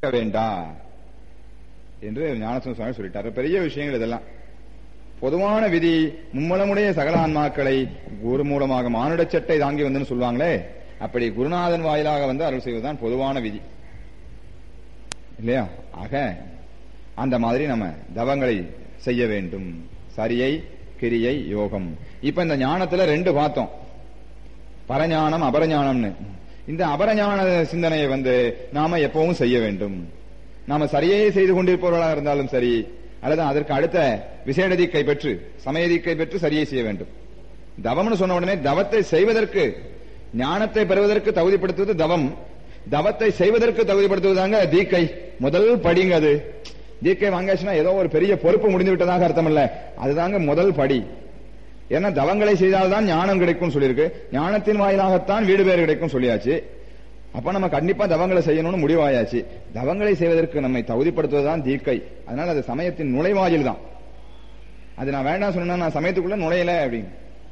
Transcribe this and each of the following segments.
வேண்டாம் என்று ஞானசந்த சுவாமி சொல்லிட்டார் பெரிய விஷயங்கள் இதெல்லாம் பொதுவான விதி மும்மலமுடைய சகல ஆன்மாக்களை குரு மூலமாக மானுட சட்டை தாங்கி வந்துன்னு சொல்லுவாங்களே அப்படி குருநாதன் வாயிலாக வந்து அருள் செய்வதுதான் பொதுவான விதி இல்லையா ஆக அந்த மாதிரி நம்ம தவங்களை செய்ய வேண்டும் சரியை கிரியை யோகம் இப்ப இந்த ஞானத்துல ரெண்டு பார்த்தோம் பரஞானம் அபரஞானம்னு இந்த அபரஞான சிந்தனையை வந்து நாம எப்பவும் செய்ய வேண்டும் நாம சரியே செய்து கொண்டிருப்பவர்களாக இருந்தாலும் சரி அல்லது அதற்கு அடுத்த விசேடதிக்கை பெற்று சமயதிக்கை பெற்று சரியை செய்ய வேண்டும் தவம்னு சொன்ன உடனே தவத்தை செய்வதற்கு ஞானத்தை பெறுவதற்கு தகுதிப்படுத்துவது தவம் தவத்தை செய்வதற்கு தகுதிப்படுத்துவதாங்க தீக்கை முதல் படிங்க அது தீக்கை வாங்காச்சுன்னா ஏதோ ஒரு பெரிய பொறுப்பு முடிந்து விட்டதாக அர்த்தம் இல்ல அதுதாங்க முதல் படி ஏன்னா தவங்களை செய்தால்தான் ஞானம் கிடைக்கும் சொல்லியிருக்கு ஞானத்தின் வாயிலாகத்தான் வீடு பேர் கிடைக்கும் சொல்லியாச்சு அப்ப நம்ம கண்டிப்பா தவங்களை செய்யணும்னு முடிவாயாச்சு தவங்களை செய்வதற்கு நம்மை தகுதிப்படுத்துவதுதான் தீக்கை அதனால அது சமயத்தின் நுழைவாயில் தான் அது நான் வேண்டாம் சொன்னா நான் சமயத்துக்குள்ள நுழையல அப்படின்னு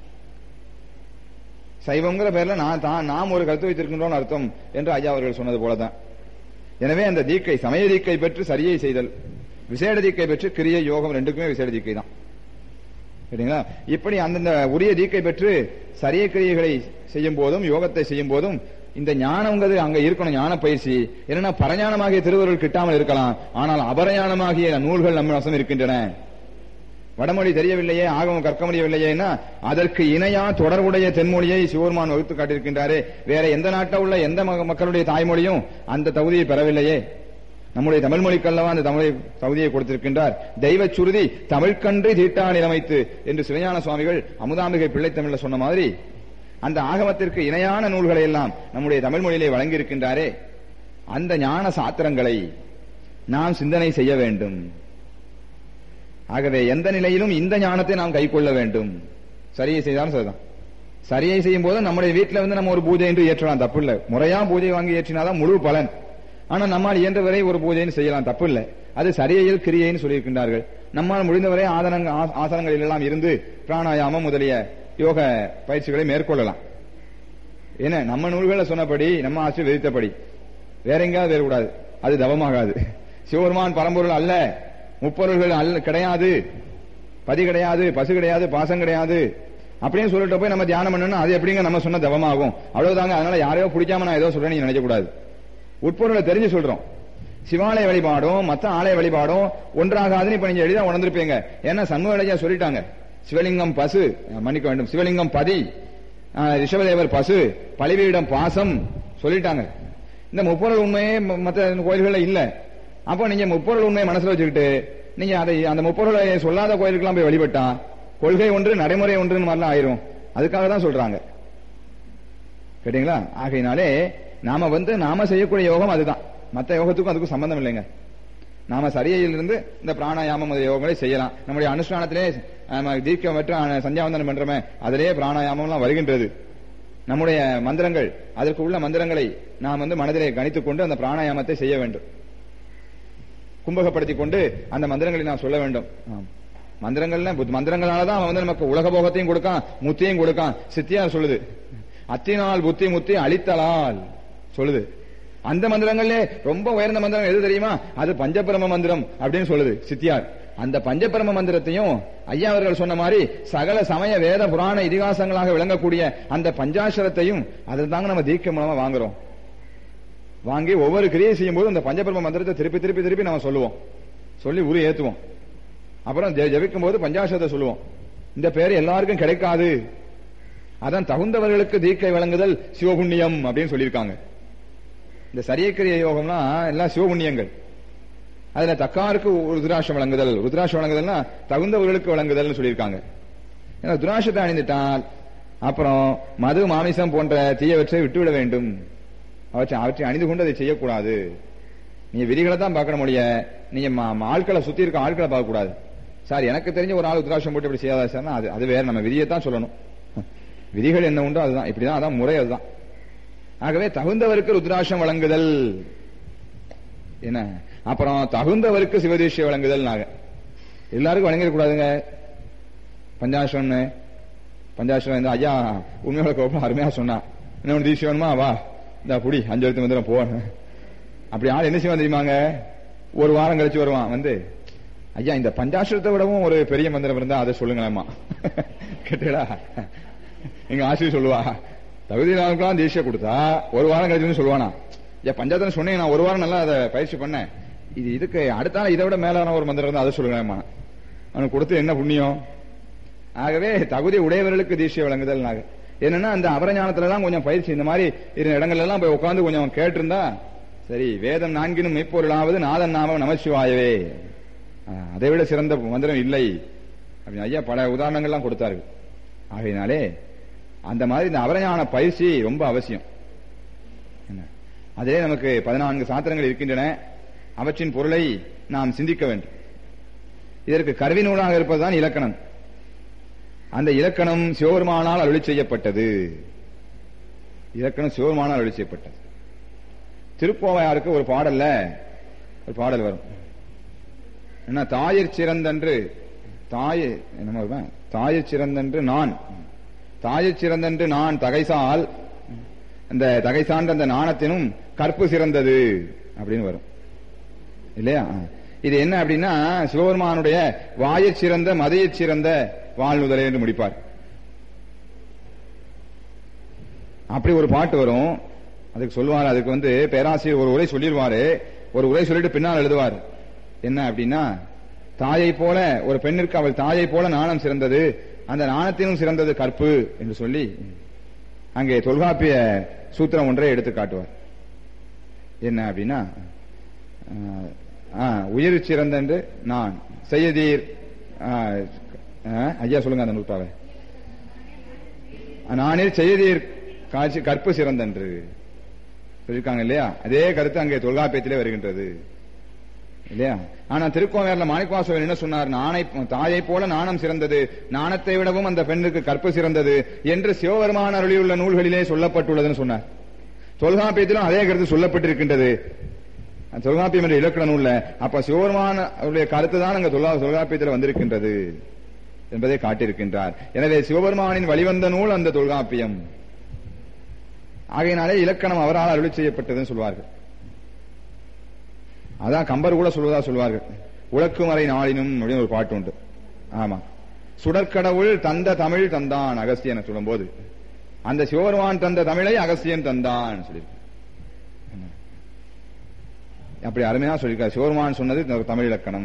சைவங்கிற பேர்ல நான் தான் நாம் ஒரு கருத்து வைத்திருக்கின்றோம் அர்த்தம் என்று ஐயா அவர்கள் சொன்னது போலதான் எனவே அந்த தீக்கை சமய தீக்கை பெற்று சரியை செய்தல் விசேட தீக்கை பெற்று கிரியை யோகம் ரெண்டுக்குமே விசேட தீக்கை தான் சரிங்களா இப்படி அந்தந்த உரிய தீக்கை பெற்று சரிய கிரியைகளை செய்யும் போதும் யோகத்தை செய்யும் போதும் இந்த ஞானம்ங்கிறது அங்க இருக்கணும் ஞான பயிற்சி என்னன்னா பரஞானமாகிய திருவருள் கிட்டாமல் இருக்கலாம் ஆனால் அபரஞானமாகிய நூல்கள் நம்ம வசம் இருக்கின்றன வடமொழி தெரியவில்லையே ஆகமம் கற்க முடியவில்லையேன்னா அதற்கு இணையா தொடர்புடைய தென்மொழியை சிவருமான் வகுத்து காட்டியிருக்கின்றாரே வேற எந்த நாட்டில் உள்ள எந்த மக்களுடைய தாய்மொழியும் அந்த தகுதியை பெறவில்லையே நம்முடைய தமிழ் மொழிக்கல்லவா அந்த தமிழை தகுதியை கொடுத்திருக்கின்றார் தெய்வ சுருதி தமிழ்கன்று தீட்டானில் அமைத்து என்று சிவஞான சுவாமிகள் அமுதாம்பிகை பிள்ளை தமிழ்ல சொன்ன மாதிரி அந்த ஆகமத்திற்கு இணையான நூல்களை எல்லாம் நம்முடைய தமிழ் மொழியிலே வழங்கியிருக்கின்றாரே அந்த ஞான சாத்திரங்களை நாம் சிந்தனை செய்ய வேண்டும் ஆகவே எந்த நிலையிலும் இந்த ஞானத்தை நாம் கைக்கொள்ள வேண்டும் சரியை செய்தாலும் சரிதான் சரியை செய்யும் போது நம்முடைய வீட்டில் வந்து நம்ம ஒரு பூஜை என்று ஏற்றலாம் தப்பு இல்லை முறையா பூஜை வாங்கி ஏற்றினாதான் முழு பலன் ஆனா நம்மால் இயன்றவரை ஒரு பூஜைன்னு செய்யலாம் தப்பு இல்லை அது சரியையில் கிரியைன்னு சொல்லியிருக்கின்றார்கள் நம்மால் முடிந்தவரை ஆதனங்க ஆசனங்களில் எல்லாம் இருந்து பிராணாயாமம் முதலிய யோக பயிற்சிகளை மேற்கொள்ளலாம் என்ன நம்ம நூல்களை சொன்னபடி நம்ம ஆட்சி விதித்தபடி வேற எங்கேயாவது வேறக்கூடாது அது தவமாகாது சிவபெருமான் பரம்பொருள் அல்ல முப்பொருள்கள் அல்ல கிடையாது பதி கிடையாது பசு கிடையாது பாசம் கிடையாது அப்படின்னு சொல்லிட்டு போய் நம்ம தியானம் பண்ணணும் அது எப்படிங்க நம்ம சொன்ன தவமாகும் அவ்வளவுதாங்க அதனால யாரையோ பிடிக்காம நான் ஏதோ சொல்றேன் நீங்க நினைக்க கூடாது உட்பொருளை தெரிஞ்சு சொல்றோம் சிவாலய வழிபாடும் மத்த ஆலய வழிபாடும் ஒன்றாகாதுன்னு இப்ப நீங்க எளிதா உணர்ந்திருப்பீங்க ஏன்னா சண்முக இளையா சொல்லிட்டாங்க சிவலிங்கம் பசு மன்னிக்க வேண்டும் சிவலிங்கம் பதி ரிஷபதேவர் பசு பழிவீடம் பாசம் சொல்லிட்டாங்க இந்த முப்பொருள் உண்மையே மற்ற கோயில்கள்ல இல்ல அப்போ நீங்க முப்பொருள் உண்மையை மனசுல வச்சுக்கிட்டு நீங்க அதை அந்த முப்பொருளை சொல்லாத கோயிலுக்கெல்லாம் போய் வழிபட்டா கொள்கை ஒன்று நடைமுறை ஒன்றுன்னு மாதிரிலாம் ஆயிரும் அதுக்காக தான் சொல்றாங்க கேட்டீங்களா ஆகையினாலே நாம வந்து நாம செய்யக்கூடிய யோகம் அதுதான் மற்ற யோகத்துக்கும் அதுக்கும் சம்பந்தம் இல்லைங்க நாம சரியையிலிருந்து இந்த பிராணாயாமம் முதல் யோகங்களை செய்யலாம் நம்முடைய அனுஷ்டானத்திலே தீர்க்கம் பெற்ற சந்தியாவந்தனம் பண்றோமே அதிலேயே பிராணாயாமம் எல்லாம் வருகின்றது நம்முடைய மந்திரங்கள் அதற்கு உள்ள மந்திரங்களை நாம் வந்து மனதிலே கணித்துக் கொண்டு அந்த பிராணாயாமத்தை செய்ய வேண்டும் கும்பகப்படுத்திக் கொண்டு அந்த மந்திரங்களை நாம் சொல்ல வேண்டும் மந்திரங்கள்ல மந்திரங்களாலதான் அவன் வந்து நமக்கு உலக போகத்தையும் கொடுக்கான் முத்தியும் கொடுக்கான் சித்தியார் சொல்லுது அத்தினால் புத்தி முத்தி அழித்தலால் சொல்லுது அந்த மந்திரங்கள்ல ரொம்ப உயர்ந்த மந்திரம் எது தெரியுமா அது பஞ்சபிரம மந்திரம் அப்படின்னு சொல்லுது சித்தியார் அந்த பஞ்சபிரம மந்திரத்தையும் ஐயா அவர்கள் சொன்ன மாதிரி சகல சமய வேத புராண இதிகாசங்களாக விளங்கக்கூடிய அந்த பஞ்சாட்சரத்தையும் அதை தாங்க நம்ம தீக்க மூலமா வாங்குறோம் வாங்கி ஒவ்வொரு கிரியை செய்யும் போது அந்த பஞ்சபிரம மந்திரத்தை திருப்பி திருப்பி திருப்பி நம்ம சொல்லுவோம் சொல்லி உரு ஏத்துவோம் அப்புறம் ஜபிக்கும் போது பஞ்சாட்சரத்தை சொல்லுவோம் இந்த பேர் எல்லாருக்கும் கிடைக்காது அதான் தகுந்தவர்களுக்கு தீக்கை வழங்குதல் சிவபுண்ணியம் அப்படின்னு சொல்லியிருக்காங்க இந்த சரியக்கிரிய யோகம்லாம் எல்லாம் சிவபுண்ணியங்கள் அதுல தக்காருக்கு ருத்ராட்சம் வழங்குதல் ருத்ராட்சம் வழங்குதல்னா தகுந்தவர்களுக்கு வழங்குதல்னு சொல்லியிருக்காங்க ஏன்னா ருத்ராட்சத்தை அணிந்துட்டால் அப்புறம் மது மாமிசம் போன்ற தீயவற்றை விட்டுவிட வேண்டும் அவற்றை அவற்றை அணிந்து கொண்டு அதை செய்யக்கூடாது நீங்க விதிகளை தான் பார்க்க முடிய நீங்க ஆட்களை சுத்தி இருக்க ஆட்களை பார்க்க கூடாது சார் எனக்கு தெரிஞ்ச ஒரு ஆள் உத்ராட்சம் போட்டு இப்படி செய்யாதா சார் அது அது வேற நம்ம விதியை தான் சொல்லணும் விதிகள் என்ன உண்டோ அதுதான் இப்படிதான் அதான் முறை அதுதான் ஆகவே தகுந்தவருக்கு ருத்ராட்சம் வழங்குதல் என்ன அப்புறம் தகுந்தவருக்கு சிவதீஷை வழங்குதல் நாங்க எல்லாருக்கும் வழங்கிடக்கூடாதுங்க பஞ்சாசம் பஞ்சாசம் இந்த ஐயா உண்மையோட கோப்பம் அருமையா சொன்னா இன்னொன்று தீட்சை வேணுமா வா இந்த புடி அஞ்சு எழுத்து மந்திரம் போ அப்படி ஆள் என்ன செய்வான் தெரியுமாங்க ஒரு வாரம் கழிச்சு வருவான் வந்து ஐயா இந்த பஞ்சாட்சரத்தை விடவும் ஒரு பெரிய மந்திரம் இருந்தா அதை சொல்லுங்களேம்மா கேட்டா எங்க ஆசிரியர் சொல்லுவா தகுதி நாளுக்கெல்லாம் தீட்சை கொடுத்தா ஒரு வாரம் கழிச்சு சொல்லுவானா ஐயா பஞ்சாயத்து சொன்னேன் நான் ஒரு வாரம் நல்லா அதை பயிற்சி பண்ணேன் இது இதுக்கு அடுத்த நாள் இதை விட மேலான ஒரு மந்திரம் இருந்தா அதை சொல்லுங்களேம்மா அவனுக்கு கொடுத்து என்ன புண்ணியம் ஆகவே தகுதி உடையவர்களுக்கு தீட்சை வழங்குதல் நாக என்னன்னா அந்த அபரஞானத்துல தான் கொஞ்சம் பயிற்சி இந்த மாதிரி இருந்த இடங்கள்ல எல்லாம் போய் உட்காந்து கொஞ்சம் கேட்டிருந்தா சரி வேதம் நான்கினும் மெய்ப்பொருளாவது நாதன் நாமம் நமச்சிவாயவே ஆஹ், அதை விட சிறந்த மந்திரம் இல்லை அப்படின்னு ஐயா பல உதாரணங்கள்லாம் கொடுத்தாரு ஆகையினாலே அந்த மாதிரி இந்த அபரஞான பயிற்சி ரொம்ப அவசியம் என்ன? அதிலே நமக்கு பதினான்கு சாத்திரங்கள் இருக்கின்றன அவற்றின் பொருளை நாம் சிந்திக்க வேண்டும் இதற்கு கருவி நூலாக இருப்பதுதான் இலக்கணம் அந்த இலக்கணம் சிவபெருமானால் அருளி செய்யப்பட்டது இலக்கணம் சிவபெருமானால் அருளி செய்யப்பட்டது திருக்கோவையாருக்கு ஒரு பாடல்ல ஒரு பாடல் வரும் என்ன தாயிற் சிறந்தன்று தாய் என்ன வருவேன் தாயிற் சிறந்தன்று நான் தாயிற் சிறந்தன்று நான் தகைசால் அந்த தகை சார்ந்த அந்த நாணத்தினும் கற்பு சிறந்தது அப்படின்னு வரும் இல்லையா இது என்ன அப்படின்னா சிவபெருமானுடைய வாயைச் சிறந்த மதையைச் சிறந்த வாழ்நுதலை என்று முடிப்பார் அப்படி ஒரு பாட்டு வரும் அதுக்கு சொல்லுவார் அதுக்கு வந்து பேராசிரியர் ஒரு உரை சொல்லிடுவாரு ஒரு உரை சொல்லிட்டு பின்னால் எழுதுவார் என்ன அப்படின்னா தாயை போல ஒரு பெண்ணிற்கு அவள் தாயை போல நாணம் சிறந்தது அந்த நாணத்தினும் சிறந்தது கற்பு என்று சொல்லி அங்கே தொல்காப்பிய சூத்திரம் ஒன்றை எடுத்து காட்டுவார் என்ன அப்படின்னா ஆஹ், ஆஹ், உயிர் சிறந்தென்று நான் செய்யதீர் ஆஹ், ஆஹ், ஐயா சொல்லுங்க அந்த நூற்றாவை நானில் செய்யதீர் காட்சி கற்பு சிறந்தன்று சொல்லியிருக்காங்க இல்லையா அதே கருத்து அங்கே தொல்காப்பியத்திலே வருகின்றது இல்லையா ஆனா திருக்கோவேரில் மாணிக்கவாசகர் என்ன சொன்னார் நாணை தாயை போல நாணம் சிறந்தது நாணத்தை விடவும் அந்த பெண்ணுக்கு கற்பு சிறந்தது என்று சிவபெருமான அருளியுள்ள நூல்களிலே சொல்லப்பட்டுள்ளதுன்னு சொன்னார் தொல்காப்பியத்திலும் அதே கருத்து சொல்லப்பட்டிருக்கின்றது அந்த தொல்காப்பியம் என்ற இலக்கண நூல்ல அப்ப சிவபெருமான அவருடைய கருத்து தான் அங்க தொல்கா தொல்காப்பியத்தில் வந்திருக்கின்றது என்பதை காட்டியிருக்கின்றார் எனவே சிவபெருமானின் வழிவந்த நூல் அந்த தொல்காப்பியம் ஆகையினாலே இலக்கணம் அவரால் அருளி செய்யப்பட்டதுன்னு சொல்வார்கள் அதான் கம்பர் கூட சொல்வதா சொல்வார்கள் உலக்குமறை நாளினும் அப்படின்னு ஒரு பாட்டு உண்டு ஆமா சுடற்கடவுள் தந்த தமிழ் தந்தான் அகஸ்தியன் சொல்லும்போது அந்த சிவபெருமான் தந்த தமிழை அகஸ்தியன் தந்தான் சொல்லியிருக்கு அப்படி அருமையா சொல்லியிருக்கார் சிவபெருமான் சொன்னது இந்த தமிழ் இலக்கணம்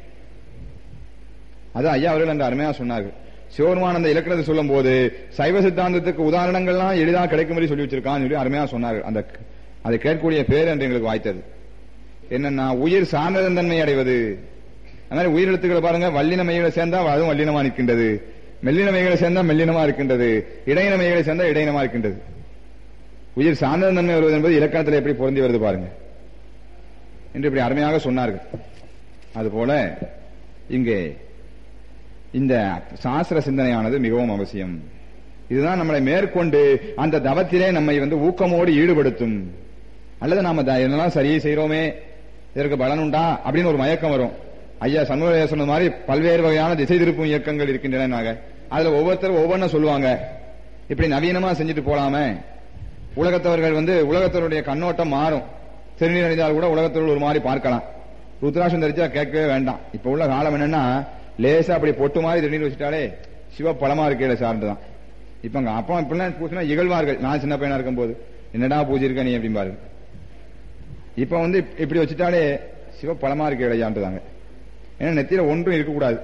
அது ஐயா அவர்கள் அந்த அருமையா சொன்னார்கள் சிவபெருமான் அந்த இலக்கணத்தை சொல்லும் போது சைவ சித்தாந்தத்துக்கு உதாரணங்கள்லாம் எளிதாக கிடைக்கும்படி சொல்லி வச்சிருக்கான்னு சொல்லி அருமையா சொன்னார்கள் அந்த அதை கேட்கக்கூடிய பேர் என்று எங்களுக்கு வாய்த்தது என்னன்னா உயிர் சார்ந்த தன்மை அடைவது அந்த மாதிரி உயிரெழுத்துக்களை பாருங்க வல்லின மைகளை சேர்ந்தா அதுவும் வல்லினமா நிற்கின்றது மெல்லின மைகளை சேர்ந்தா மெல்லினமா இருக்கின்றது இடையின மைகளை சேர்ந்தா இடையினமா இருக்கின்றது உயிர் சார்ந்த தன்மை வருவது என்பது இலக்கணத்தில் எப்படி பொருந்தி வருது பாருங்க என்று இப்படி அருமையாக சொன்னார்கள் அதுபோல இங்கே இந்த சாஸ்திர சிந்தனையானது மிகவும் அவசியம் இதுதான் நம்மளை மேற்கொண்டு அந்த தவத்திலே நம்மை வந்து ஊக்கமோடு ஈடுபடுத்தும் அல்லது நாம த- என்னெல்லாம் சரியை செய்றோமே இதற்கு பலன் உண்டா அப்படின்னு ஒரு மயக்கம் வரும் ஐயா சண்முக சொன்ன மாதிரி பல்வேறு வகையான திசை திருப்பும் இயக்கங்கள் இருக்கின்றன அதுல ஒவ்வொருத்தரும் ஒவ்வொன்றும் சொல்லுவாங்க இப்படி நவீனமா செஞ்சுட்டு போலாமே உலகத்தவர்கள் வந்து உலகத்தவருடைய கண்ணோட்டம் மாறும் திருநீர் அணிந்தால் கூட உலகத்தவர்கள் ஒரு மாதிரி பார்க்கலாம் ருத்ராட்சம் தரிச்சா கேட்கவே வேண்டாம் இப்ப உள்ள காலம் என்னன்னா லேசா அப்படி பொட்டு மாதிரி திருநீர் வச்சுட்டாலே சிவ பழமா இருக்கையில சார்ந்துதான் இப்ப அங்க அப்பா இப்பெல்லாம் பூசினா இகழ்வார்கள் நான் சின்ன பையனா இருக்கும்போது என்னடா பூஜை இருக்க நீ அப்படிம்பாரு இப்ப வந்து இப்- இப்படி வச்சுட்டாலே சிவ பழமா இருக்க இடையாண்டுதாங்க ஏன்னா நெத்தியில ஒன்றும் இருக்கக்கூடாது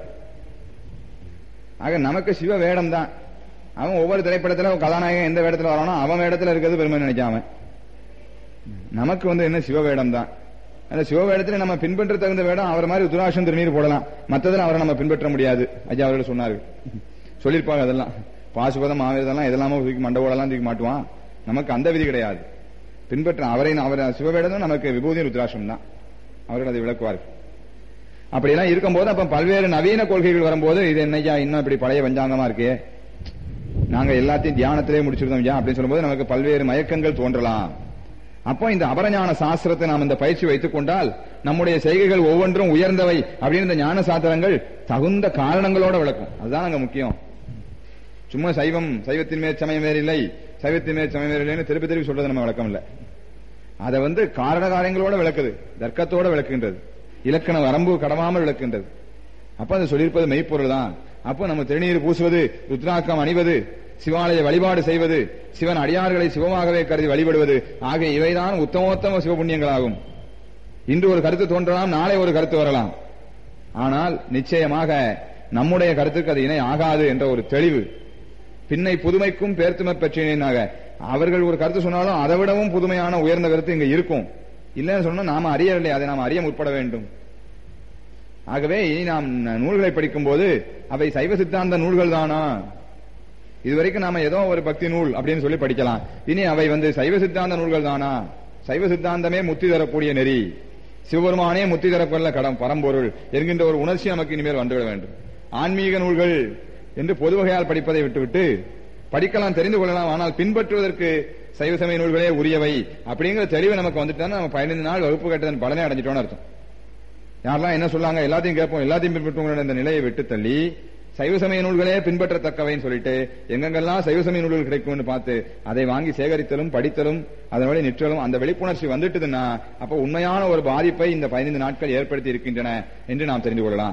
ஆக நமக்கு சிவ வேடம் தான் அவன் ஒவ்வொரு திரைப்படத்துல கதாநாயகன் எந்த வேடத்துல வரானோ அவன் வேடத்துல இருக்கிறது பெருமை நினைக்காம நமக்கு வந்து என்ன சிவ வேடம் தான் அந்த சிவ வேடத்துல நம்ம பின்பற்ற தகுந்த வேடம் அவர் மாதிரி துராஷம் திருநீர் போடலாம் மற்றதுல அவரை நம்ம பின்பற்ற முடியாது ஐயா அவர்கள் சொன்னார்கள் சொல்லியிருப்பாங்க அதெல்லாம் பாசுபதம் ஆவேதெல்லாம் இதெல்லாம தூக்கி மண்டபோடலாம் தூக்கி மாட்டுவான் நமக்கு அந்த விதி கிடையாது பின்பற்ற அவரை அவர் சிவவேடம் நமக்கு விபூதி ருத்ராட்சம் தான் அவர்கள் அதை விளக்குவார்கள் அப்படியெல்லாம் இருக்கும்போது அப்ப பல்வேறு நவீன கொள்கைகள் வரும்போது இது என்னையா இன்னும் இப்படி பழைய பஞ்சாங்கமா இருக்கே நாங்க எல்லாத்தையும் தியானத்திலே முடிச்சிருந்தோம் ஐயா அப்படின்னு சொல்லும்போது நமக்கு பல்வேறு மயக்கங்கள் தோன்றலாம் அப்போ இந்த அபரஞான சாஸ்திரத்தை நாம் இந்த பயிற்சி வைத்துக் கொண்டால் நம்முடைய செய்கைகள் ஒவ்வொன்றும் உயர்ந்தவை அப்படின்னு இந்த ஞான சாத்திரங்கள் தகுந்த காரணங்களோட விளக்கும் அதுதான் அங்க முக்கியம் சும்மா சைவம் சைவத்தின் மேல் சமயம் வேறு இல்லை சைவத்தின் மேல் சமயம் வேறு இல்லைன்னு திருப்பி திருப்பி சொல்றது நம்ம வழக்கம் இல்லை அதை வந்து காரண காரியங்களோட விளக்குது தர்க்கத்தோட விளக்குகின்றது இலக்கண வரம்பு கடமாமல் விளக்குகின்றது அப்ப அது சொல்லியிருப்பது மெய்ப்பொருள் தான் அப்ப நம்ம திருநீர் பூசுவது ருத்ராக்கம் அணிவது சிவாலய வழிபாடு செய்வது சிவன் அடியார்களை சிவமாகவே கருதி வழிபடுவது ஆகிய இவைதான் உத்தமோத்தம சிவபுண்ணியங்களாகும் இன்று ஒரு கருத்து தோன்றலாம் நாளை ஒரு கருத்து வரலாம் ஆனால் நிச்சயமாக நம்முடைய கருத்துக்கு அது இணை ஆகாது என்ற ஒரு தெளிவு பின்னை புதுமைக்கும் பேர்த்துமை பெற்றினாக அவர்கள் ஒரு கருத்து சொன்னாலும் அதை விடவும் புதுமையான உயர்ந்த கருத்து இங்க இருக்கும் இல்லைன்னு சொன்னா நாம அறியவில்லை அதை நாம் அறிய முற்பட வேண்டும் ஆகவே இனி நாம் நூல்களை படிக்கும் போது அவை சைவ சித்தாந்த நூல்கள் தானா இதுவரைக்கும் நாம ஏதோ ஒரு பக்தி நூல் அப்படின்னு சொல்லி படிக்கலாம் இனி அவை வந்து சைவ சித்தாந்த நூல்கள் தானா சைவ சித்தாந்தமே முத்தி தரக்கூடிய நெறி சிவபெருமானே முத்தி தரப்பொருள் கடம் பரம்பொருள் என்கின்ற ஒரு உணர்ச்சி நமக்கு இனிமேல் வந்துவிட வேண்டும் ஆன்மீக நூல்கள் என்று பொது வகையால் படிப்பதை விட்டுவிட்டு படிக்கலாம் தெரிந்து கொள்ளலாம் ஆனால் பின்பற்றுவதற்கு சைவ சமய நூல்களே உரியவை அப்படிங்கிற தெளிவு நமக்கு வந்துட்டா நம்ம பதினைந்து நாள் வகுப்பு கட்டதன் பலனே அடைஞ்சிட்டோம்னு அர்த்தம் யாரெல்லாம் என்ன சொல்லாங்க எல்லாத்தையும் கேட்போம் எல்லாத்தையும் பின்பற்றுவோம் இந்த நிலையை விட்டு தள்ளி சைவ சமய நூல்களே பின்பற்றத்தக்கவைன்னு சொல்லிட்டு எங்கெங்கெல்லாம் சைவ சமய நூல்கள் கிடைக்கும்னு பார்த்து அதை வாங்கி சேகரித்தலும் படித்தலும் அதன் வழி நிற்றலும் அந்த விழிப்புணர்ச்சி வந்துட்டுதுன்னா அப்ப உண்மையான ஒரு பாதிப்பை இந்த பதினைந்து நாட்கள் ஏற்படுத்தி இருக்கின்றன என்று நாம் தெரிந்து கொள்ளலாம்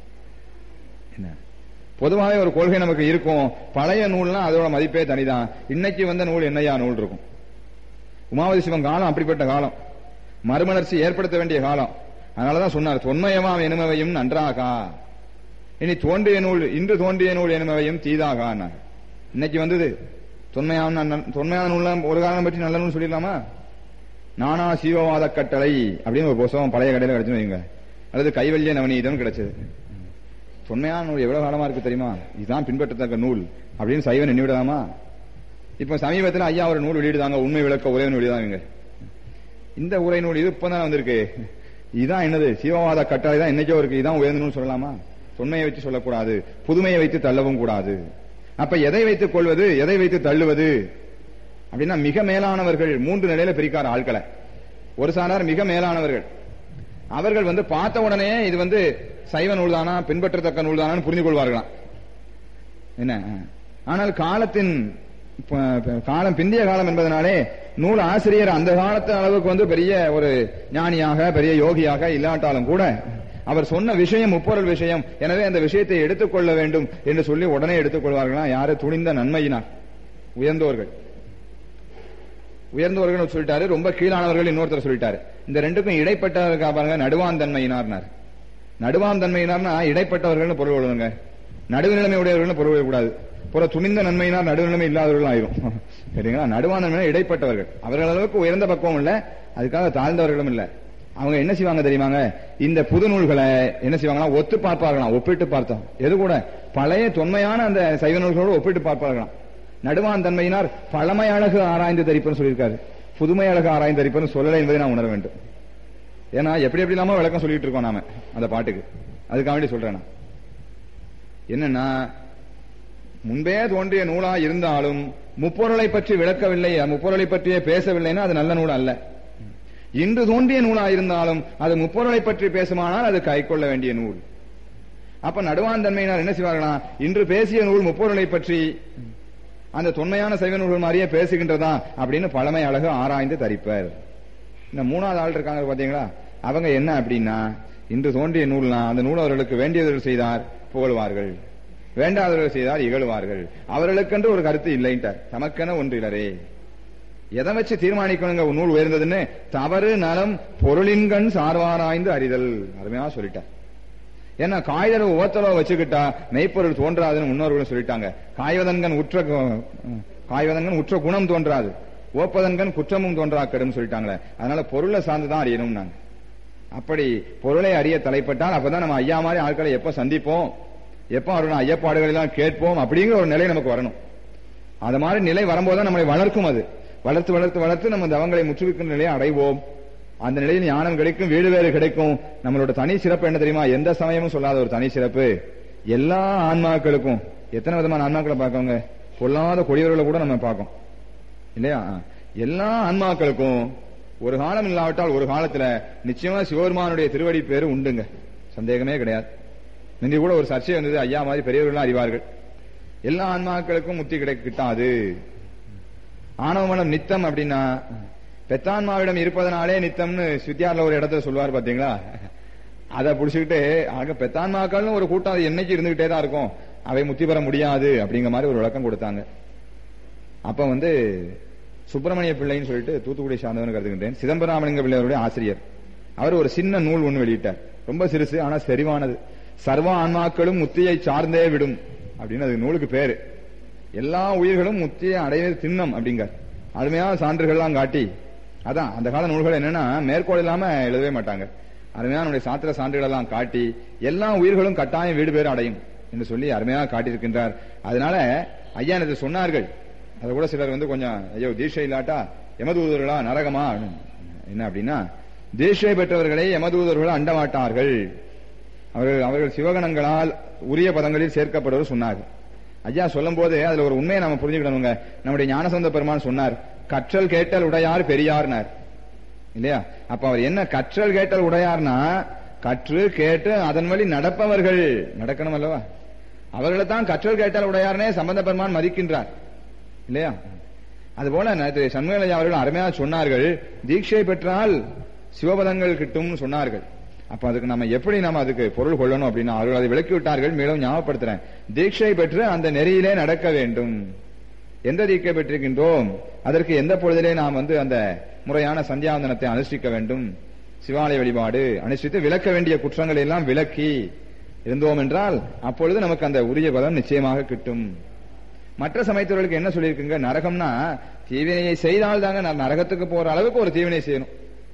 என்ன பொதுவாகவே ஒரு கொள்கை நமக்கு இருக்கும் பழைய நூல்னா அதோட மதிப்பே தனிதான் இன்னைக்கு வந்த நூல் என்னையா நூல் இருக்கும் உமாவதி சிவன் காலம் அப்படிப்பட்ட காலம் மறுமலர்ச்சி ஏற்படுத்த வேண்டிய காலம் அதனாலதான் சொன்னார் தொன்மயமாம் எனுமவையும் நன்றாகா இனி தோன்றிய நூல் இன்று தோன்றிய நூல் எனுமவையும் தீதாகா இன்னைக்கு வந்தது தொன்மையான தொன்மையான நூல் ஒரு காலம் பற்றி நல்ல நூல் சொல்லிடலாமா நானா சீவவாத கட்டளை அப்படின்னு ஒரு புத்தகம் பழைய கடையில் கிடைச்சுன்னு வைங்க அல்லது கைவல்ய நவநீதம் கிடைச்சது தொன்மையான நூல் எவ்வளவு காலமா இருக்கு தெரியுமா இதுதான் பின்பற்றத்தக்க நூல் அப்படின்னு சைவன் எண்ணிவிடலாமா இப்ப சமீபத்தில் ஐயா ஒரு நூல் வெளியிடுதாங்க உண்மை விளக்க உரை வெளியிடாங்க இந்த உரை நூல் இது இப்பதான் வந்திருக்கு இதுதான் என்னது சீவவாத கட்டளை தான் என்னைக்கோ இருக்கு இதான் உயர்ந்த நூல் சொல்லலாமா தொன்மையை வச்சு சொல்லக்கூடாது புதுமையை வைத்து தள்ளவும் கூடாது அப்ப எதை வைத்துக் கொள்வது எதை வைத்து தள்ளுவது அப்படின்னா மிக மேலானவர்கள் மூன்று நிலையில பிரிக்கார் ஆட்களை ஒரு சாரார் மிக மேலானவர்கள் அவர்கள் வந்து பார்த்த உடனே இது வந்து சைவ நூல் தானா பின்பற்றத்தக்க நூல் தானான்னு புரிந்து கொள்வார்களாம் என்ன ஆனால் காலத்தின் காலம் பிந்திய காலம் என்பதனாலே நூல் ஆசிரியர் அந்த காலத்து அளவுக்கு வந்து பெரிய ஒரு ஞானியாக பெரிய யோகியாக இல்லாட்டாலும் கூட அவர் சொன்ன விஷயம் முப்பொருள் விஷயம் எனவே அந்த விஷயத்தை எடுத்துக்கொள்ள வேண்டும் என்று சொல்லி உடனே எடுத்துக்கொள்வார்களா யாரு துணிந்த நன்மையினார் உயர்ந்தோர்கள் உயர்ந்தவர்கள் சொல்லிட்டாரு ரொம்ப கீழானவர்கள் இன்னொருத்தர் சொல்லிட்டாரு இந்த ரெண்டுக்கும் இடைப்பட்டவர்கள் பாருங்க நடுவான் தன்மையினார்னார் நடுவான் தன்மையினார்னா இடைப்பட்டவர்கள்னு பொருள் கொள்ளுங்க நடுவுநிலைமை உடையவர்கள் பொருள் கொள்ளக்கூடாது புற துணிந்த நன்மையினார் நடுநிலைமை இல்லாதவர்கள் ஆயிரும் சரிங்களா நடுவான் தன்மை இடைப்பட்டவர்கள் அவர்கள் அளவுக்கு உயர்ந்த பக்குவம் இல்ல அதுக்காக தாழ்ந்தவர்களும் இல்ல அவங்க என்ன செய்வாங்க தெரியுமாங்க இந்த புது நூல்களை என்ன செய்வாங்கன்னா ஒத்து பார்ப்பார்களாம் ஒப்பிட்டு பார்த்தோம் எது கூட பழைய தொன்மையான அந்த சைவ நூல்களோடு ஒப்பிட்டு பார்ப்பார்களாம் நடுவான் தன்மையினார் பழமை அழகு ஆராய்ந்து தரிப்பன்னு சொல்லியிருக்காரு புதுமை அழகு ஆராய்ந்து தரிப்பன்னு சொல்லலை என்பதை நான் உணர வேண்டும் ஏன்னா எப்படி எப்படி இல்லாம விளக்கம் சொல்லிட்டு இருக்கோம் நாம அந்த பாட்டுக்கு அதுக்காக வேண்டி சொல்றேன் நான் என்னன்னா முன்பே தோன்றிய நூலா இருந்தாலும் முப்பொருளை பற்றி விளக்கவில்லை முப்பொருளை பற்றியே பேசவில்லைன்னா அது நல்ல நூல் அல்ல இன்று தோன்றிய நூலா இருந்தாலும் அது முப்பொருளை பற்றி பேசுமானால் அது கை கொள்ள வேண்டிய நூல் அப்ப நடுவான் தன்மையினர் என்ன செய்வார்களா இன்று பேசிய நூல் முப்பொருளை பற்றி அந்த தொன்மையான சைவ நூல்கள் மாதிரியே பேசுகின்றதா அப்படின்னு பழமை அழகு ஆராய்ந்து தரிப்பர் இந்த மூணாவது ஆள் இருக்காங்க பாத்தீங்களா அவங்க என்ன அப்படின்னா இன்று தோன்றிய நூல்னா அந்த நூல் அவர்களுக்கு வேண்டியவர்கள் செய்தார் புகழ்வார்கள் வேண்டாதவர்கள் செய்தால் இகழ்வார்கள் அவர்களுக்கென்று ஒரு கருத்து இல்லைன்ட்டார் தமக்கென ஒன்று இல்லரே எதை வச்சு தீர்மானிக்கணுங்க நூல் உயர்ந்ததுன்னு தவறு நலம் பொருளின்கண் சார்வாராய்ந்து அறிதல் அருமையா சொல்லிட்டார் ஏன்னா காய்தரவு ஓத்தரவை வச்சுக்கிட்டா மெய்ப்பொருள் தோன்றாதுன்னு முன்னோர்களும் சொல்லிட்டாங்க காய்வதன்கண் உற்ற காய்வதன்கண் உற்ற குணம் தோன்றாது ஓப்பதன்கண் குற்றமும் தோன்றா கெடும் சொல்லிட்டாங்களே அதனால பொருளை சார்ந்துதான் அறியணும் நாங்க அப்படி பொருளை அறிய தலைப்பட்டால் அப்பதான் நம்ம ஐயா மாதிரி ஆட்களை எப்ப சந்திப்போம் எப்ப அவரோட ஐயப்பாடுகள் எல்லாம் கேட்போம் அப்படிங்கிற ஒரு நிலை நமக்கு வரணும் அது மாதிரி நிலை வரும்போது நம்மளை வளர்க்கும் அது வளர்த்து வளர்த்து வளர்த்து நம்ம தவங்களை முற்றுவிக்கின்ற நிலையை அடைவோம் அந்த நிலையில் ஞானம் கிடைக்கும் வீடு வேறு கிடைக்கும் நம்மளோட தனி சிறப்பு என்ன தெரியுமா எந்த சமயமும் சொல்லாத ஒரு தனி சிறப்பு எல்லா ஆன்மாக்களுக்கும் எத்தனை விதமான ஆன்மாக்களை பார்க்கவங்க பொல்லாத கொடியவர்களை கூட நம்ம பார்க்கோம் இல்லையா எல்லா ஆன்மாக்களுக்கும் ஒரு காலம் இல்லாவிட்டால் ஒரு காலத்துல நிச்சயமா சிவபெருமானுடைய திருவடி பேரு உண்டுங்க சந்தேகமே கிடையாது முந்தி கூட ஒரு சர்ச்சை வந்தது ஐயா மாதிரி பெரியவர்கள் அறிவார்கள் எல்லா ஆன்மாக்களுக்கும் முத்தி கிடை கிட்டாது ஆணவ மனம் நித்தம் அப்படின்னா பெத்தான்மாவிடம் இருப்பதனாலே நித்தம்னு சித்தியார்ல ஒரு இடத்துல சொல்லுவார் பாத்தீங்களா அதை புடிச்சுக்கிட்டு ஆக பெத்தான்மாக்கள்னு ஒரு கூட்டம் அது என்னைக்கு இருந்துகிட்டே தான் இருக்கும் அவை முத்தி பெற முடியாது அப்படிங்கிற மாதிரி ஒரு விளக்கம் கொடுத்தாங்க அப்ப வந்து சுப்பிரமணிய பிள்ளைன்னு சொல்லிட்டு தூத்துக்குடி சார்ந்தவன் கருதுகின்றேன் சிதம்பராமலிங்க பிள்ளையருடைய ஆசிரியர் அவர் ஒரு சின்ன நூல் ஒன்று வெளியிட்டார் ரொம்ப சிறுசு ஆனா செறிவானது சர்வ ஆன்மாக்களும் முத்தியை சார்ந்தே விடும் அப்படின்னு அது நூலுக்கு பேரு எல்லா உயிர்களும் முத்தியை அடைவது திண்ணம் அப்படிங்க அருமையான சான்றுகள்லாம் காட்டி அதான் அந்த கால நூல்கள் என்னன்னா மேற்கோள் இல்லாம எழுதவே மாட்டாங்க அருமையான நம்முடைய சாத்திர சான்றுகள் எல்லாம் காட்டி எல்லா உயிர்களும் கட்டாயம் வீடு பேர் அடையும் என்று சொல்லி அருமையாக காட்டியிருக்கின்றார் அதனால ஐயா எனக்கு சொன்னார்கள் அது கூட சிலர் வந்து கொஞ்சம் ஐயோ தீட்சை இல்லாட்டா எமதூதர்களா நரகமா என்ன அப்படின்னா தீட்சை பெற்றவர்களை எமதூதர்கள் அண்ட மாட்டார்கள் அவர்கள் அவர்கள் சிவகணங்களால் உரிய பதங்களில் சேர்க்கப்படுவர் சொன்னார்கள் ஐயா சொல்லும் போது அதுல ஒரு உண்மையை நாம புரிஞ்சுக்கணுங்க நம்முடைய ஞானசந்த பெருமான் சொன்னார் கற்றல் கேட்டல் உடையார் பெரியார்னார் இல்லையா அப்ப அவர் என்ன கற்றல் கேட்டல் உடையார்னா கற்று கேட்டு அதன் வழி நடப்பவர்கள் நடக்கணும் அல்லவா அவர்களை தான் கற்றல் கேட்டல் உடையார்னே சம்பந்த பெருமான் மதிக்கின்றார் இல்லையா அதுபோல நேற்று சண்முகலையா அவர்கள் அருமையாக சொன்னார்கள் தீட்சை பெற்றால் சிவபதங்கள் கிட்டும் சொன்னார்கள் அப்ப அதுக்கு நம்ம எப்படி நம்ம அதுக்கு பொருள் கொள்ளணும் அப்படின்னா அவர்கள் அதை விளக்கி விட்டார்கள் மேலும் ஞாபகப்படுத்துறேன் தீட்சை பெற்று அந்த நெறியிலே நடக்க வேண்டும் எந்த தீட்சை பெற்றிருக்கின்றோம் அதற்கு எந்த பொழுதிலே நாம் வந்து அந்த முறையான சந்தியாவந்தனத்தை அனுஷ்டிக்க வேண்டும் சிவாலய வழிபாடு அனுஷ்டித்து விளக்க வேண்டிய குற்றங்களை எல்லாம் விளக்கி இருந்தோம் என்றால் அப்பொழுது நமக்கு அந்த உரிய பலன் நிச்சயமாக கிட்டும் மற்ற சமயத்தவர்களுக்கு என்ன சொல்லியிருக்குங்க நரகம்னா தீவினையை செய்தால் தாங்க நான் நரகத்துக்கு போற அளவுக்கு ஒரு தீவினை செய்யணும்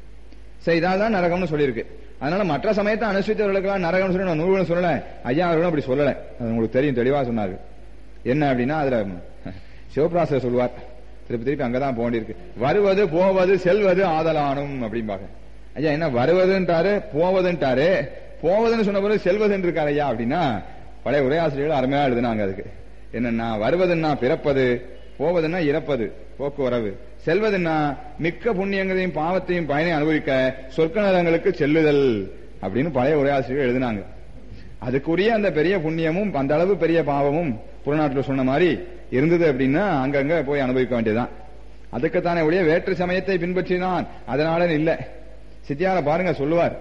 செய்தால் தான் நரகம்னு சொல்லியிருக்கு அதனால மற்ற சமயத்தை அனுஷ்டித்தவர்களுக்கெல்லாம் நரகம்னு சொல்லி நான் நூறு சொல்லல ஐயா அவர்களும் அப்படி சொல்லல அது உங்களுக்கு தெரியும் தெளிவா சொன்னார்கள் என்ன அப்படின்னா அதுல சிவபிராசர் சொல்வார் திருப்பி திருப்பி அங்கதான் போக வேண்டியிருக்கு வருவது போவது செல்வது ஆதலானும் அப்படிம்பாங்க ஐயா என்ன வருவதுன்றாரு போவதுன்றாரு போவதுன்னு சொன்ன பிறகு செல்வதுன்னு இருக்காரு ஐயா அப்படின்னா பழைய உரையாசிரியர்கள் அருமையா எழுதுனாங்க அதுக்கு என்னன்னா வருவதுன்னா பிறப்பது போவதுன்னா இறப்பது போக்குவரவு செல்வதுன்னா மிக்க புண்ணியங்களையும் பாவத்தையும் பயனை அனுபவிக்க சொர்க்க நலங்களுக்கு செல்லுதல் அப்படின்னு பழைய உரையாசிரியர்கள் எழுதினாங்க அதுக்குரிய அந்த பெரிய புண்ணியமும் அந்த அளவு பெரிய பாவமும் புறநாட்டில் சொன்ன மாதிரி இருந்தது அப்படின்னா அங்கங்க போய் அனுபவிக்க வேண்டியதுதான் அதுக்குத்தானே ஒழிய வேற்று சமயத்தை பின்பற்றினான் அதனால இல்ல சித்தியார பாருங்க சொல்லுவார்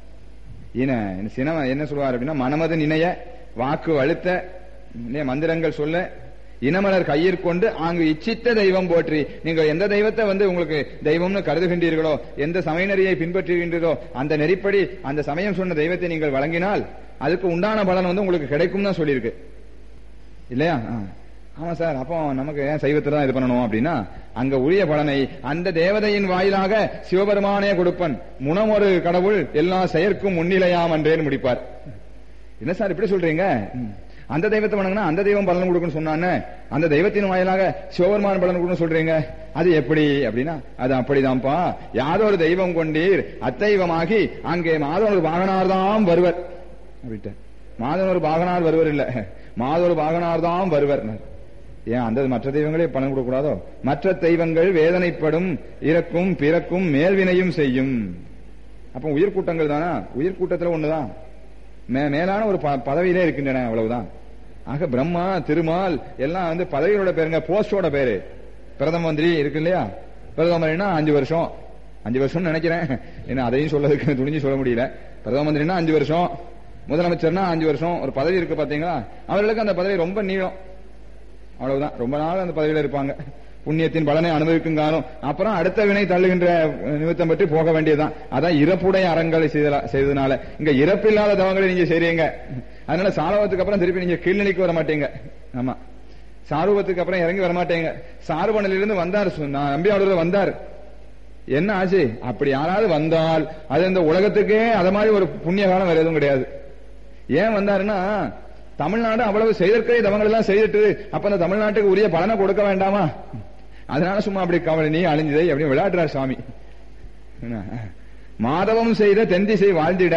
இன சினம என்ன சொல்லுவார் அப்படின்னா மனமது நினைய வாக்கு அழுத்த இல்லையா, மந்திரங்கள் சொல்ல இனமலர் கையிற்கொண்டு அங்கு இச்சித்த தெய்வம் போற்றி நீங்கள் எந்த தெய்வத்தை வந்து உங்களுக்கு தெய்வம்னு கருதுகின்றீர்களோ எந்த சமய நெறியை பின்பற்றுகின்றீர்களோ அந்த நெறிப்படி அந்த சமயம் சொன்ன தெய்வத்தை நீங்கள் வழங்கினால் அதுக்கு உண்டான பலன் வந்து உங்களுக்கு கிடைக்கும் தான் சொல்லியிருக்கு இல்லையா ஆ. ஆமா சார் அப்போ நமக்கு ஏன் சைவத்தை தான் இது பண்ணணும் அப்படின்னா அங்க உரிய பலனை அந்த தேவதையின் வாயிலாக சிவபெருமானே கொடுப்பன் முனம் ஒரு கடவுள் எல்லா செயற்கும் முன்னிலையாம் என்றேன்னு முடிப்பார் என்ன சார் இப்படி சொல்றீங்க ம். அந்த தெய்வத்தை வணங்கினா அந்த தெய்வம் பலன் கொடுக்குன்னு சொன்னானே அந்த தெய்வத்தின் வாயிலாக சிவபெருமான் பலன் கொடுக்கணும் சொல்றீங்க அது எப்படி அப்படின்னா அது அப்படிதான்ப்பா யாதொரு தெய்வம் கொண்டீர் அத்தெய்வமாகி அங்கே மாதொரு வாகனார் தான் வருவர் அப்படின்ட்டு மாதொரு பாகனார் வருவர் இல்ல மாதொரு பாகனார் தான் வருவர் ஏன் அந்த மற்ற தெய்வங்களே பலன் கொடுக்க கூடாதோ மற்ற தெய்வங்கள் வேதனைப்படும் இறக்கும் பிறக்கும் மேல்வினையும் செய்யும் அப்ப உயிர் கூட்டங்கள் தானா உயிர் கூட்டத்துல ஒண்ணுதான் மே- மேலான ஒரு ப- பதவியிலே இருக்கின்றன அவ்வளவுதான் ஆக பிரம்மா திருமால் எல்லாம் வந்து பதவியோட பேருங்க போஸ்டோட பேரு பிரதம மந்திரி இருக்கு இல்லையா பிரதமர்னா அஞ்சு வருஷம் அஞ்சு வருஷம் நினைக்கிறேன் என்ன அதையும் சொல்லதுக்கு துணிஞ்சு சொல்ல முடியல பிரதம மந்திரினா அஞ்சு வருஷம் முதலமைச்சர்னா அஞ்சு வருஷம் ஒரு பதவி இருக்கு பாத்தீங்களா அவர்களுக்கு அந்த பதவி ரொம்ப நீளம் அவ்வளவுதான் ரொம்ப நாள் அந்த பதவியில இருப்பாங்க புண்ணியத்தின் பலனை அனுபவிக்கும் காலம் அப்புறம் அடுத்த வினை தள்ளுகின்ற நிமித்தம் பற்றி போக வேண்டியதுதான் அதான் இறப்புடைய அறங்களை செய்தல- செய்ததுனால இங்க இறப்பில்லாத தவங்களை நீங்க செய்றீங்க அதனால சாரவத்துக்கு அப்புறம் திருப்பி நீங்க கீழ்நிலைக்கு வர மாட்டீங்க ஆமா சாரூபத்துக்கு அப்புறம் இறங்கி வர மாட்டீங்க சாருபனிலிருந்து வந்தார் சு- நான் நம்பியாளர் வந்தார் என்ன ஆச்சு அப்படி யாராவது வந்தால் அது இந்த உலகத்துக்கே அது மாதிரி ஒரு புண்ணிய காலம் வேற எதுவும் கிடையாது ஏன் வந்தாருன்னா தமிழ்நாடு அவ்வளவு செய்தற்கை தவங்கள் எல்லாம் செய்துட்டு அப்ப அந்த தமிழ்நாட்டுக்கு உரிய பலனை கொடுக்க வேண்டாமா அதனால சும்மா அப்படி கவலை நீ அழிஞ்சதை அப்படின்னு விளையாடுறார் சாமி என்ன? மாதவம் செய்த தென்திசை வாழ்ந்திட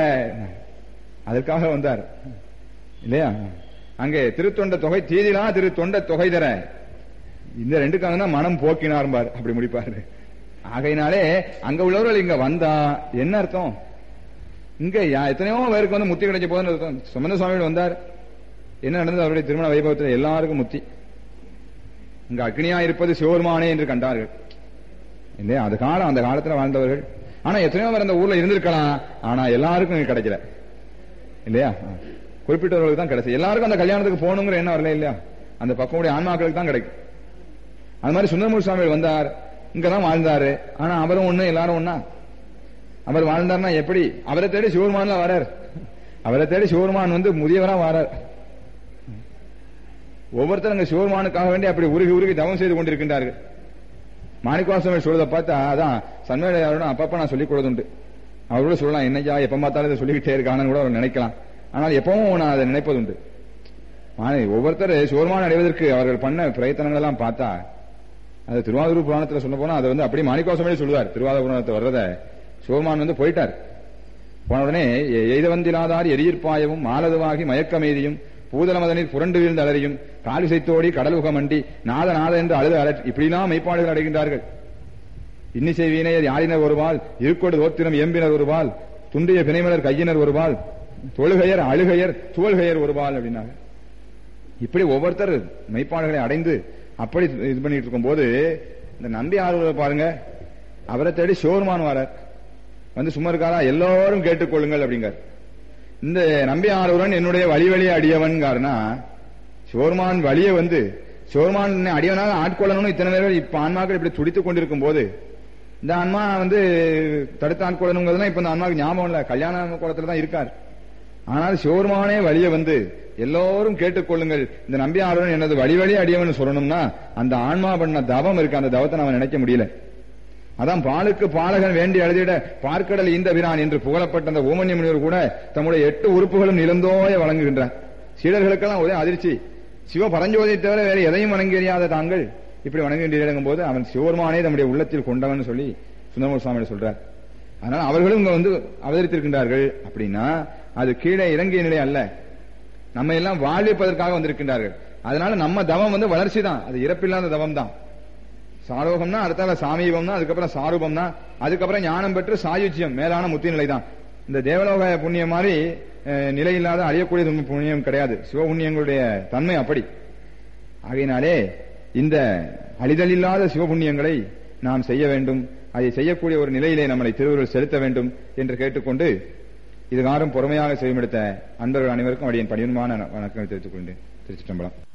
அதற்காக வந்தார் இல்லையா அங்கே திருத்தொண்ட தொகை தீதிலா திரு தொண்ட தொகை தர இந்த ரெண்டுக்காக தான் மனம் போக்கினார் பார் அப்படி முடிப்பாரு ஆகையினாலே அங்க உள்ளவர்கள் இங்க வந்தா என்ன அர்த்தம் இங்க யா- எத்தனையோ பேருக்கு வந்து முத்தி கிடைச்ச போதுன்னு அர்த்தம் சுமந்த சுவாமிகள் வந்தார் என்ன நடந்தது அவருடைய திருமண வைபவத்தில் எல்லாருக்கும் முத்தி இங்க அக்னியா இருப்பது சிவபெருமானே என்று கண்டார்கள் இல்லையா அது காலம் அந்த காலத்துல வாழ்ந்தவர்கள் ஆனா எத்தனையோ பேர் அந்த ஊர்ல இருந்திருக்கலாம் ஆனா எல்லாருக்கும் இது கிடைக்கல இல்லையா குறிப்பிட்டவர்களுக்கு தான் கிடைச்சு எல்லாருக்கும் அந்த கல்யாணத்துக்கு போகணுங்கிற எண்ணம் வரல இல்லையா அந்த பக்கமுடைய ஆன்மாக்களுக்கு தான் கிடைக்கும் அது மாதிரி சுந்தரமூர் சுவாமிகள் வந்தார் இங்கதான் வாழ்ந்தாரு ஆனா அவரும் ஒண்ணு எல்லாரும் ஒண்ணா அவர் வாழ்ந்தார்னா எப்படி அவரை தேடி சிவருமான்ல வரார் அவரை தேடி சிவருமான் வந்து முதியவரா வரார் ஒவ்வொருத்தரும் அங்க சிவருமானுக்காக வேண்டி அப்படி உருகி உருகி தவம் செய்து கொண்டிருக்கின்றார்கள் மாணிக்கவாசமே சொல்றதை பார்த்தா அதான் சன்மேடையாரோட அப்பப்ப நான் சொல்லிக் கொடுத்துண்டு அவர் கூட சொல்லலாம் என்னையா எப்ப பார்த்தாலும் இதை சொல்லிக்கிட்டே இருக்கானு கூட அவர் நினைக்கலாம் ஆனால் எப்பவும் நான் அதை நினைப்பதுண்டு மாணி ஒவ்வொருத்தர் சிவருமான் அடைவதற்கு அவர்கள் பண்ண பிரயத்தனங்கள் எல்லாம் பார்த்தா அது திருவாரூர் புராணத்துல சொல்ல போனா அதை வந்து அப்படியே மாணிக்கவாசமே சொல்லுவார் திருவாரூர் புராணத்தை வர்றத சிவருமான் வந்து போயிட்டார் போன உடனே எய்த வந்திலாதார் எரியிற்பாயவும் மாலதுவாகி மயக்கமெய்தியும் பூதலமதனில் புரண்டு வீழ்ந்து அலறியும் காலிசைத்தோடி கடலுக மண்டி நாத நாத என்று அழுது அலறி இப்படிலாம் மெய்ப்பாடுகள் அடைகின்றார்கள் இன்னிசை வீணையர் யாழினர் ஒருவாள் இருக்கொடு தோத்திரம் எம்பினர் ஒருவாள் துண்டிய பிணைமலர் கையினர் ஒருவாள் தொழுகையர் அழுகையர் துவல்கையர் ஒருவாள் அப்படின்னாங்க இப்படி ஒவ்வொருத்தர் மெய்ப்பாடுகளை அடைந்து அப்படி இது பண்ணிட்டு இருக்கும் போது இந்த நம்பி ஆர்வலர் பாருங்க அவரை தேடி சிவருமான் வரார் வந்து சும்மா இருக்காரா எல்லாரும் கேட்டுக்கொள்ளுங்கள் அப்படிங்கார் இந்த நம்பி ஆர்வலன் என்னுடைய வழி வழி அடியவன்காருனா சிவருமான் வழிய வந்து சிவருமான் அடியவனாக ஆட்கொள்ளணும்னு இத்தனை பேர்கள் இப்ப ஆன்மாக்கள் இப்படி துடித்துக் கொண்டிருக்கும் போது இந்த ஆன்மா வந்து தடுத்து ஆட்கொள்ளணுங்கிறதுனா இப்ப இந்த ஆன்மாவுக்கு ஞாபகம் இல்ல கல்யாண குளத்துல தான் இருக்கார் ஆனால் சிவருமானே வழிய வந்து எல்லோரும் கேட்டுக்கொள்ளுங்கள் இந்த நம்பி ஆர்வலன் எனது வழி வழி அடியவன் சொல்லணும்னா அந்த ஆன்மா பண்ண தவம் இருக்கு அந்த தவத்தை அவன் நினைக்க முடியல அதான் பாலுக்கு பாலகன் வேண்டி அழுதிட பார்க்கடல் இந்த பிரான் என்று புகழப்பட்ட அந்த ஓமன்ய முனிவர் கூட தம்முடைய எட்டு உறுப்புகளும் நிலந்தோய வழங்குகின்றார் சீடர்களுக்கெல்லாம் ஒரே அதிர்ச்சி சிவ பரஞ்சோதியை தவிர வேற எதையும் வணங்கி அறியாத தாங்கள் இப்படி வணங்குகின்றீர்கள் போது அவன் சிவருமானே தம்முடைய உள்ளத்தில் கொண்டவன் சொல்லி சுந்தரமூர் சுவாமி சொல்றார் அதனால அவர்களும் இங்க வந்து அவதரித்திருக்கின்றார்கள் அப்படின்னா அது கீழே இறங்கிய நிலை அல்ல நம்ம எல்லாம் வாழ்விப்பதற்காக வந்திருக்கின்றார்கள் அதனால நம்ம தவம் வந்து வளர்ச்சி தான் அது இறப்பில்லாத தவம் தான் சாரோகம்னா அடுத்தால சாமீபம்னா அதுக்கப்புறம் சாரூபம்னா அதுக்கப்புறம் ஞானம் பெற்று சாயுச்சியம் மேலான முத்தி நிலை தான் இந்த தேவலோக புண்ணியம் மாதிரி நிலை இல்லாத அழியக்கூடிய புண்ணியம் கிடையாது சிவபுண்ணியங்களுடைய தன்மை அப்படி ஆகையினாலே இந்த அழிதல் இல்லாத சிவபுண்ணியங்களை நாம் செய்ய வேண்டும் அதை செய்யக்கூடிய ஒரு நிலையிலே நம்மளை திருவுருள் செலுத்த வேண்டும் என்று கேட்டுக்கொண்டு இதுகாரும் பொறுமையாக செய்யமெடுத்த அன்பர்கள் அனைவருக்கும் அடியின் படிவன்மான வணக்கம் தெரிவித்துக் கொண்டேன் திருச்சிட்டம்பலம்